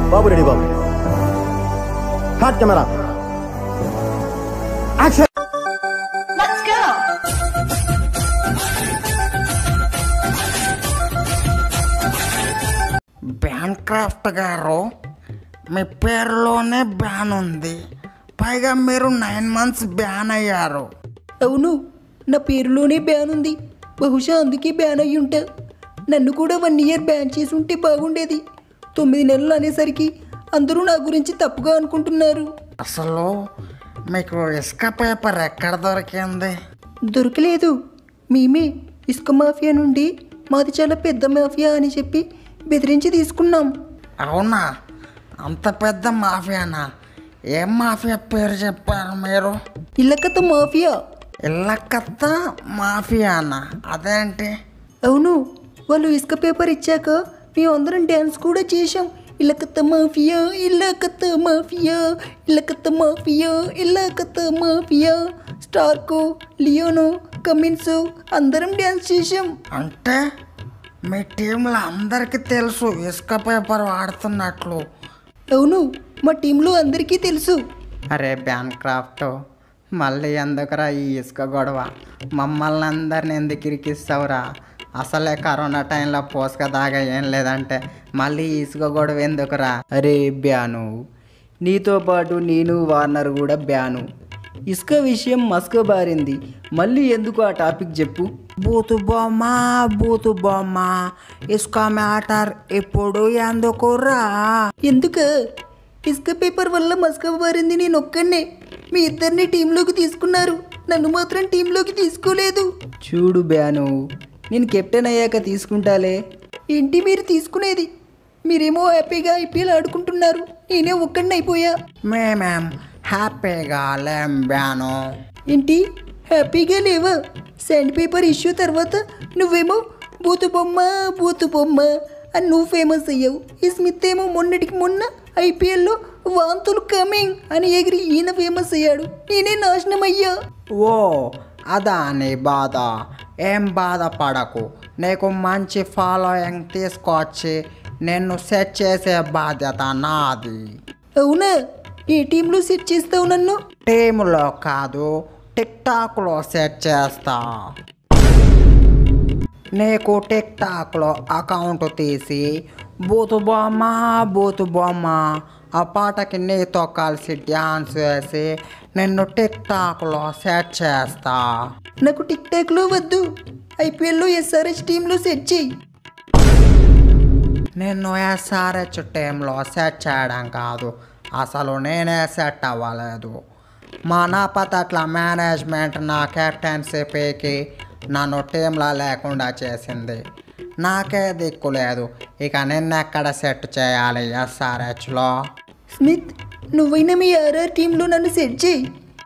బాబు ready బాబు hot camera action Let's go. Bancroft గారు మీ పేరులోనే బ్యాన్ ఉంది పైగా మీరు నైన్ మంత్స్ బ్యాన్ అయ్యారు అవును నా పేరులోనే బ్యాన్ ఉంది బహుశా అందుకే బ్యాన్ అయ్యి ఉంటా నన్ను కూడా వన్ ఇయర్ బ్యాన్ చేసి ఉంటే బాగుండేది తొమ్మిది నెలలు అనేసరికి అందరూ నా గురించి తప్పుగా అనుకుంటున్నారు అసలు మీకు ఇసుక పేపర్ ఎక్కడ దొరికింది దొరకలేదు మేమే ఇసుక మాఫియా నుండి మాది చాలా పెద్ద మాఫియా అని చెప్పి బెదిరించి తీసుకున్నాం అవునా అంత పెద్ద మాఫియానా ఏం మాఫియా పేరు చెప్పారు మీరు ఇల్లకత మాఫియా ఇళ్ళకత్త మాఫియానా అదేంటి అవును వాళ్ళు ఇసుక పేపర్ ఇచ్చాక మేమందరం డ్యాన్స్ కూడా చేశాం ఇల్లకత్త మాఫియా ఇల్లకత్త మాఫియా ఇల్లకత్త మాఫియా ఇల్లకత్త మాఫియా స్టార్కో లియోనో కమిన్సో అందరం డ్యాన్స్ చేశాం అంటే మీ టీంలో అందరికీ తెలుసు ఇసుక పేపర్ వాడుతున్నట్లు అవును మా టీంలో అందరికీ తెలుసు అరే బ్యాన్ క్రాఫ్ట్ మళ్ళీ ఎందుకురా ఈ ఇసుక గొడవ మమ్మల్ని అందరిని ఎందుకు ఇరికిస్తావురా అసలే కరోనా టైంలో పోసుక దాగా ఏం లేదంటే మళ్ళీ ఈ ఇసుక గొడవ ఎందుకురా అరే బ్యాను నీతో పాటు నేను వార్నర్ కూడా బ్యాను ఇసుక విషయం మస్క బారింది మళ్ళీ ఎందుకు ఆ టాపిక్ చెప్పు బూతు బొమ్మ బూతు బొమ్మ ఇసుక మ్యాటర్ ఇప్పుడు ఎందుకురా ఎందుక ఇసుక పేపర్ వల్ల మస్క మారింది నేను ఒక్కనే మీ ఇద్దరిని టీంలోకి తీసుకున్నారు నన్ను మాత్రం టీంలోకి తీసుకోలేదు చూడు బ్యాను నేను కెప్టెన్ అయ్యాక తీసుకుంటాలే ఏంటి మీరు తీసుకునేది మీరేమో హ్యాపీగా ఐపీఎల్ ఆడుకుంటున్నారు నేనే ఒక్కడిని అయిపోయా మేమేం హ్యాపీగా లేం బ్యాను ఏంటి హ్యాపీగా లేవా శాండ్ పేపర్ ఇష్యూ తర్వాత నువ్వేమో బూతు బొమ్మ బూతు బొమ్మ అని నువ్వు ఫేమస్ అయ్యావు ఈ స్మిత్ ఏమో మొన్నటికి మొన్న ఐపీఎల్లో వాంతులు కమింగ్ అని ఎగిరి ఈయన ఫేమస్ అయ్యాడు నేనే నాశనం అయ్యా ఓ అదా నీ బాధ ఏం బాధపడకు నీకు మంచి ఫాలోయింగ్ తీసుకొచ్చి నిన్ను సెట్ చేసే బాధ్యత నాది అవునా ఏ టీంలో సెట్ చేస్తావు నన్ను టీములో కాదు టిక్ టాక్లో సెట్ చేస్తా నీకు టిక్ టాక్లో అకౌంట్ తీసి బూతు బొమ్మ బూతు బొమ్మ ఆ పాటకి నీతో కలిసి డ్యాన్స్ వేసి నిన్ను టిక్ టాక్లో సెట్ చేస్తా నాకు టిక్ టాక్లో వద్దు ఐపీఎల్లో ఎస్ఆర్హెచ్ టీంలో సెట్ చేయి నిన్ను ఎస్ఆర్హెచ్ టీంలో సెట్ చేయడం కాదు అసలు నేనే సెట్ అవ్వలేదు మా నాపతట్ల మేనేజ్మెంట్ నా కెప్టెన్సీపీకి నన్ను టీంలో లేకుండా చేసింది నాకే దిక్కు లేదు ఇక నిన్నెక్కడ సెట్ చేయాలి ఎస్ఆర్హెచ్లో స్మిత్ నువ్వైనా మీ ఆర్ఆర్ టీంలో నన్ను సెట్ చేయి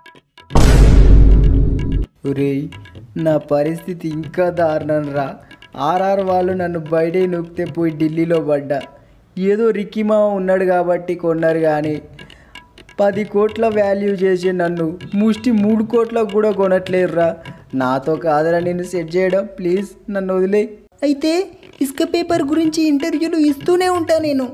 ఒరేయ్ నా పరిస్థితి ఇంకా దారుణం రా ఆర్ఆర్ వాళ్ళు నన్ను బయటే నొక్కితే పోయి ఢిల్లీలో పడ్డా ఏదో రిక్కిమా ఉన్నాడు కాబట్టి కొన్నారు కానీ పది కోట్ల వాల్యూ చేసి నన్ను ముష్టి మూడు కోట్లకు కూడా కొనట్లేరురా నాతో కాదురా నేను సెట్ చేయడం ప్లీజ్ నన్ను వదిలే అయితే ఇసుక పేపర్ గురించి ఇంటర్వ్యూలు ఇస్తూనే ఉంటా నేను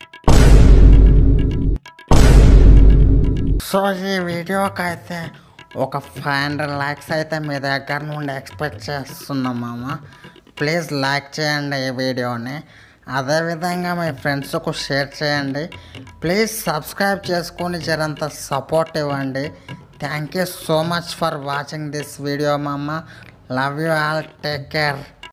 సో ఈ వీడియోకి అయితే ఒక ఫైవ్ హండ్రెడ్ లైక్స్ అయితే మీ దగ్గర నుండి ఎక్స్పెక్ట్ చేస్తున్నాం మామ ప్లీజ్ లైక్ చేయండి ఈ వీడియోని అదేవిధంగా మీ ఫ్రెండ్స్కు షేర్ చేయండి ప్లీజ్ సబ్స్క్రైబ్ చేసుకొని జరంత సపోర్ట్ ఇవ్వండి thank you so much for watching this video మామ love you all take care